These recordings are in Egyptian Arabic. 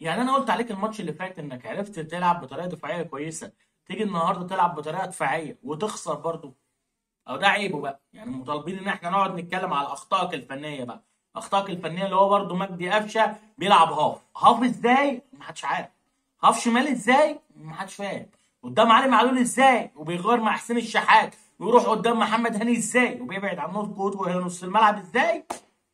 يعني انا قلت عليك الماتش اللي فات انك عرفت تلعب بطريقه دفاعيه كويسه تيجي النهارده تلعب بطريقه دفاعيه وتخسر برضه او ده عيبه بقى يعني مطالبين ان احنا نقعد نتكلم على اخطائك الفنيه بقى اخطائك الفنيه اللي هو برضه مجدي قفشه بيلعب هاف هاف ازاي ما حدش عارف هاف شمال ازاي ما حدش فاهم قدام علي معلول ازاي وبيغير مع حسين الشحات ويروح قدام محمد هاني ازاي وبيبعد عن نقطه قوته وهي نص الملعب ازاي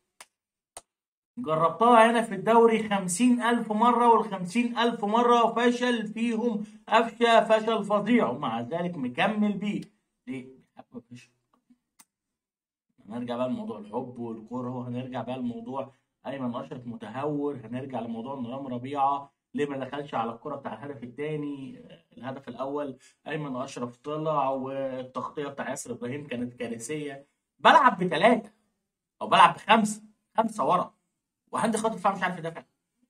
جربتها هنا في الدوري خمسين ألف مرة والخمسين ألف مرة فشل فيهم قفشة فشل فظيع ومع ذلك مكمل بيه ليه؟ بيحب قفشة. هنرجع بقى لموضوع الحب والكره وهنرجع بقى لموضوع ايمن اشرف متهور هنرجع لموضوع نظام ربيعه ليه ما دخلش على الكره بتاع الهدف الثاني الهدف الاول ايمن اشرف طلع والتغطيه بتاع ياسر ابراهيم كانت كارثيه بلعب بثلاثه او بلعب بخمسه خمسه ورا وعندي خط دفاع مش عارف يدافع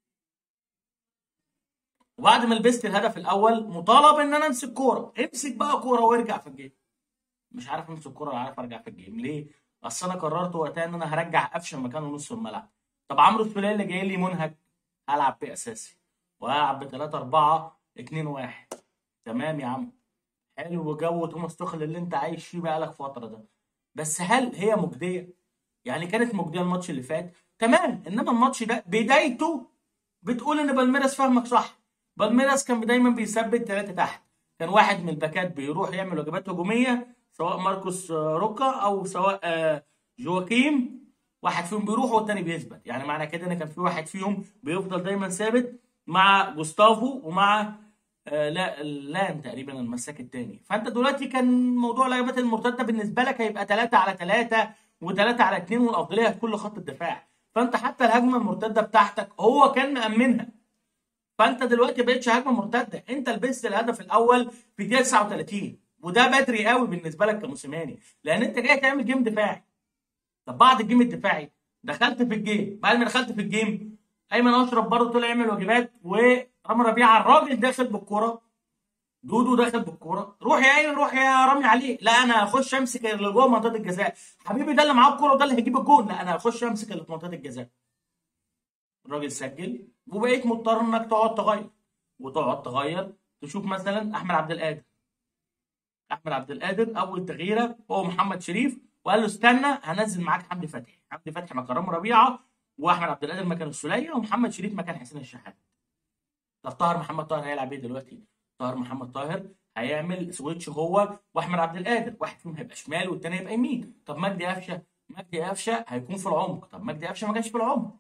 وبعد ما لبست الهدف الاول مطالب ان انا امسك كوره امسك بقى كوره وارجع في الجيم مش عارف امسك كوره ولا عارف ارجع في الجيم ليه اصل انا قررت وقتها ان انا هرجع قفشه مكانه نص الملعب طب عمرو السوليه اللي جاي لي منهك هلعب بيه اساسي وهلعب ب 3 4 2 1 تمام يا عم حلو جو توماس توخل اللي انت عايش فيه بقالك فتره ده بس هل هي مجديه يعني كانت مجديه الماتش اللي فات تمام انما الماتش ده بدايته بتقول ان بالميراس فاهمك صح بالميراس كان دايما بيثبت ثلاثه تحت كان واحد من الباكات بيروح يعمل واجبات هجوميه سواء ماركوس روكا او سواء جواكيم واحد فيهم بيروح والتاني بيثبت يعني معنى كده ان كان في واحد فيهم بيفضل دايما ثابت مع جوستافو ومع لا لان تقريبا المساك الثاني فانت دلوقتي كان موضوع الهجمات المرتده بالنسبه لك هيبقى 3 على 3 و3 على 2 والافضليه في كل خط الدفاع فانت حتى الهجمه المرتده بتاعتك هو كان مامنها فانت دلوقتي بقتش هجمه مرتده انت لبست الهدف الاول في دقيقه 39 وده بدري قوي بالنسبه لك كموسيماني لان انت جاي تعمل جيم دفاعي طب بعد الجيم الدفاعي دخلت في الجيم بعد ما دخلت في الجيم ايمن اشرف برضه طلع يعمل واجبات ورامي ربيعه الراجل داخل بالكوره دودو داخل بالكوره روح يا ايمن روح يا رامي عليه لا انا هخش امسك اللي جوه منطقه الجزاء حبيبي ده اللي معاه الكوره وده اللي هيجيب الجون لا انا هخش امسك اللي في منطقه الجزاء الراجل سجل وبقيت مضطر انك تقعد تغير وتقعد تغير تشوف مثلا احمد عبد القادر احمد عبد القادر اول تغييره هو محمد شريف وقال له استنى هنزل معاك حمدي فتحي حمدي فتحي مكان رامي ربيعه واحمد عبد القادر مكان السوليه ومحمد شريف مكان حسين الشحات طب طاهر محمد طاهر هيلعب ايه دلوقتي طاهر محمد طاهر هيعمل سويتش هو واحمد عبد القادر واحد فيهم هيبقى شمال والتاني هيبقى يمين طب مجدي قفشه مجدي قفشه هيكون في العمق طب مجدي قفشه ما كانش في العمق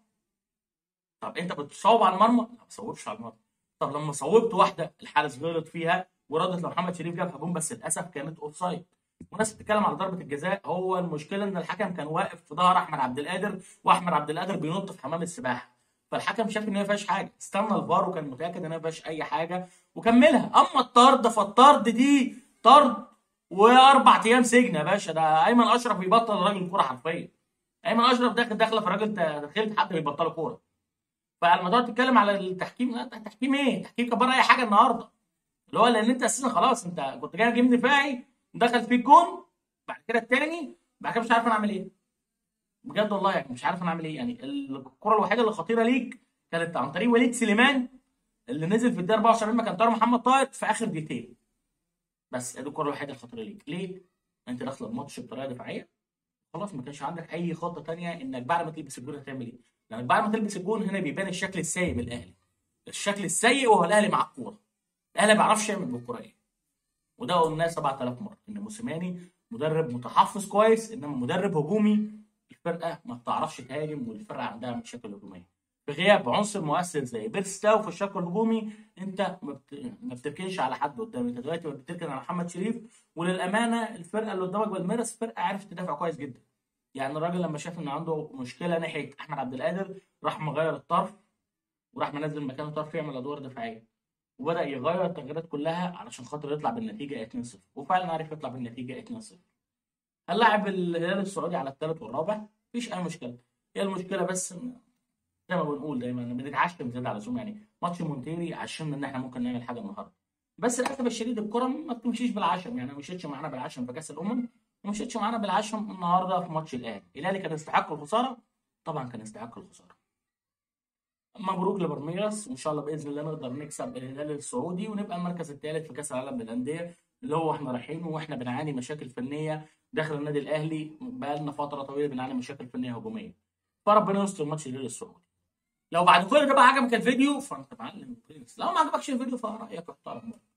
طب انت بتصوب على المرمى لا ما بصوبش على المرمى طب لما صوبت واحده الحارس غلط فيها وردت لمحمد شريف جاب هجوم بس للاسف كانت اوف سايد وناس بتتكلم على ضربه الجزاء هو المشكله ان الحكم كان واقف في ظهر احمد عبد القادر واحمد عبد القادر بينط في حمام السباحه فالحكم شاف ان هي فيهاش حاجه استنى الفار وكان متاكد ان هي فيهاش اي حاجه وكملها اما الطرد فالطرد دي طرد واربع ايام سجن يا باشا ده ايمن اشرف يبطل الراجل الكوره حرفيا ايمن اشرف داخل داخله في الراجل دخلت حد بيبطل كوره فلما تقعد تتكلم على التحكيم لا تحكيم ايه؟ تحكيم كبر اي حاجه النهارده اللي هو لان انت اساسا خلاص انت كنت جاي جيم دفاعي دخل فيك جون بعد كده الثاني بعد كده مش عارف انا اعمل ايه بجد والله يعني مش عارف انا اعمل ايه يعني الكره الوحيده اللي خطيره ليك كانت عن طريق وليد سليمان اللي نزل في الدقيقه 74 مكان طاهر محمد طاهر في اخر دقيقتين بس دي الكره الوحيده الخطيره ليك ليه؟ انت داخل الماتش بطريقه دفاعيه خلاص ما كانش عندك اي خطه ثانيه انك بعد ما تلبس الجون هتعمل ايه؟ لانك بعد ما تلبس الجون هنا بيبان الشكل السيء من الاهلي الشكل السيء وهو الاهلي مع الكوره الاهلي ما بيعرفش يعمل بالكوره ايه وده قلناه 7000 مره ان موسيماني مدرب متحفظ كويس انما مدرب هجومي الفرقه ما بتعرفش تهاجم والفرقه عندها مشاكل هجوميه بغياب عنصر مؤثر زي بيرستاو في الشق الهجومي انت ما, بت... ما بتركنش على حد قدام انت دلوقتي بتركن على محمد شريف وللامانه الفرقه اللي قدامك بالميرس فرقه عرفت تدافع كويس جدا يعني الراجل لما شاف ان عنده مشكله ناحيه احمد عبد القادر راح مغير الطرف وراح منزل مكانه طرف يعمل ادوار دفاعيه وبدا يغير التغييرات كلها علشان خاطر يطلع بالنتيجه 2-0 وفعلا عرف يطلع بالنتيجه 2-0 هنلاعب الهلال السعودي على الثالث والرابع مفيش اي مشكله هي المشكله بس زي ما بنقول دايما بنتعشم زياده على اللزوم يعني ماتش مونتيري عشمنا ان احنا ممكن نعمل حاجه النهارده بس للاسف الشديد الكره ما بتمشيش بالعشم يعني ما مشيتش معانا بالعشم في كاس الامم وما مشيتش معانا بالعشم النهارده في ماتش الاهلي الاهلي كان يستحق الخساره طبعا كان يستحق الخساره مبروك لبرميراس وان شاء الله باذن الله نقدر نكسب الهلال السعودي ونبقى المركز الثالث في كاس العالم للانديه اللي هو احنا رايحينه واحنا بنعاني مشاكل فنيه داخل النادي الاهلي بقى لنا فتره طويله بنعاني مشاكل فنيه هجوميه فربنا يستر ماتش الهلال السعودي لو بعد كل ده بقى عجبك الفيديو فانت معلم برنس لو ما عجبكش الفيديو فرايك احترم